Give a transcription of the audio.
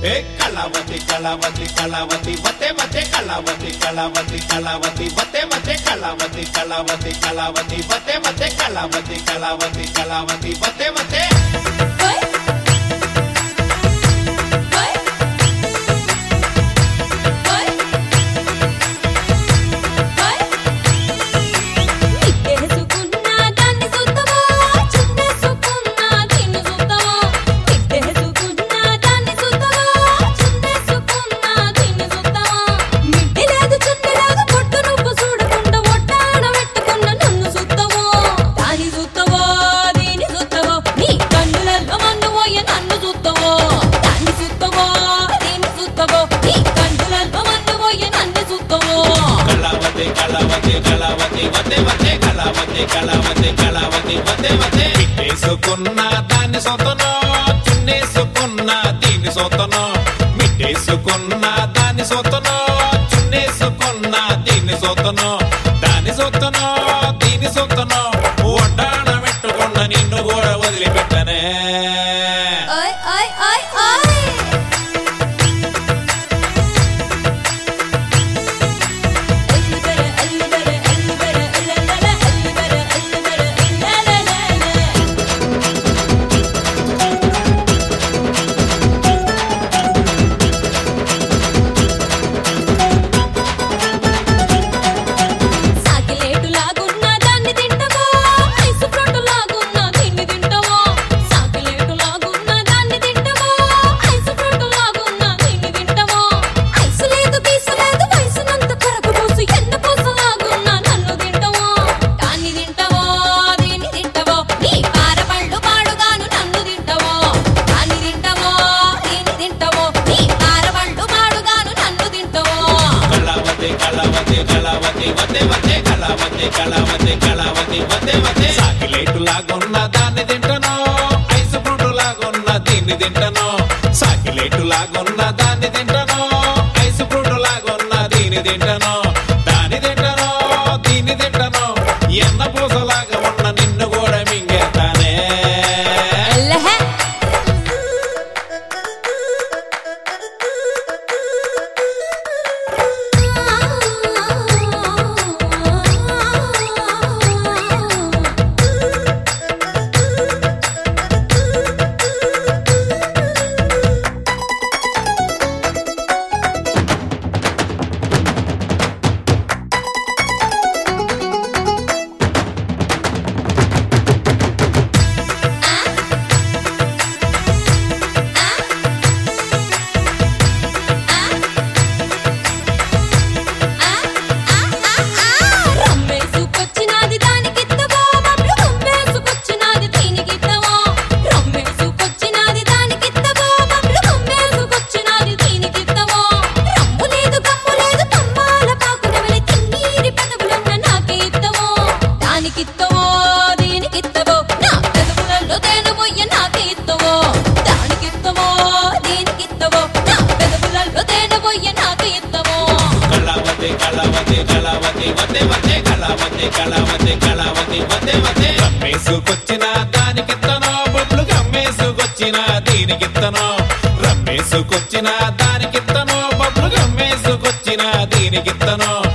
ఏ కళావతి కళావతి కళావతి వతే వతే కళావతి కళావతి కళావతి వతే వతే కళావతి కళావతి కళావతి వతే వతే కళావతి కళావతి కళావతి వతే వతే ఓయ్ ఓయ్ ఓయ్ ఓయ్ నిట్టేసుకున్నా దాన్ని సుత్తవా చుట్టేసుకున్నా దీన్ని సుత్తవా నిట్టేసుకున్నా దాన్ని సుత్తవా చుట్టేసుకున్నా దీన్ని సుత్తవా మిడ్డి లేదు చుట్టి లేదు పొట్టు నువ్వు చూడకుండా ఒట్టాడ పెట్టుకున్న నన్ను సుత్తవా దాని సుత్తవా దీని సుత్తవా నీ కన్నులలో మన్ను పోయ నన్ను సుత్తవా దాన్ని సుత్తవా దీన్ని సుత్తవా నీ కన్నులలో మన్ను పోయ నన్ను సుత్తవా కళావతి కళావతి కళావతి వతే వతే కళావతి కళావతి కళావతి వతే వతే మిట్టేసుకున్న దాన్ని సొతనో చున్నేసుకున్న దీన్ని సొతనో మిట్టేసుకున్న దాన్ని సొతనో చున్నేసుకున్న దీన్ని సొతనో దాన్ని సొతనో దీన్ని సొతనో ఒడ్డాణ పెట్టుకున్న నిన్ను కూడా వదిలిపెట్టనే ఓయ్ ఓయ్ ఓయ్ ఓయ్ అల్లుబర అల్లుబర అల్లుబర అల్లలల అల్లుబర అల్లుబర అల్లలల సాకిలేటు లాగున్న దాన్ని తింటవో ఐసు ఫ్రూట్ లాగున్న దీన్ని తింటవో సాకిలేటు లాగున్న దాన్ని తింటవో ఐసు ఫ్రూట్ లాగున్న దీన్ని తింటవో ఐసు లేదు పీసు లేదు వయసునంత కరకు పూసు ఎన్న పూస లాగున్న నన్ను తింటవో దాన్ని తింటవో దీన్ని తింటవో నీ పారపళ్ళు పాడుగాను నన్ను తింటవో దాన్ని తింటవో దీన్ని తింటవో నీ పారపళ్ళు పాడుగాను నన్ను తింటవో కళావతి కళావతి కళావతి వతే వతే కళావతి కళావతి కళావతి వతే వతే సాకిలేటు లాగున్న దాన్ని తింటనో ఐస్ ఫ్రూట్ లాగున్న దీన్ని తింటనో సాకిలేటు లాగున్న దాన్ని తింటనో ఐస్ ఫ్రూట్ లాగున్న దీన్ని తింటనో దాన్ని తింటనో దీన్ని తింటనో ఎన్న పూసలాగా ఉన్న నిన్ను కూడా మింగేస్తానే ఎల్లహే రమ్మేసుకొచ్చినాది దానికిత్తవో బబ్లు గమ్మేసుకొచ్చినాది దీనికిత్తవో రమ్మేసుకొచ్చినాది దానికిత్తవో బబ్లు గమ్మేసుకొచ్చినాది దీనికిత్తవో రమ్ము లేదు కమ్ము లేదు కమ్మాల పాకునవలి తిన్నీరి పెదవులన్న నాకే ఇత్తవో దానికిత్తవో దీనికిత్తవో నా పెదవులలో తేను పొయ్య నాకే ఇత్తవో దానికిత్తవో దీనికిత్తవో నా పెదవులలో తేను పొయ్య నాకే ఇత్తవో కళావతి కళావతి కళావతి వతే వతే కళావతి కళావతి కళావతి వతే వతే రమ్మేసుకొచ్చిన దానికిత్తనో బొట్లు గమ్మేసుకొచ్చిన దీనికిత్తనో రమ్మేసుకొచ్చిన దానికిత్తనో బొట్లు గమ్మేసుకొచ్చిన దీనికిత్తనో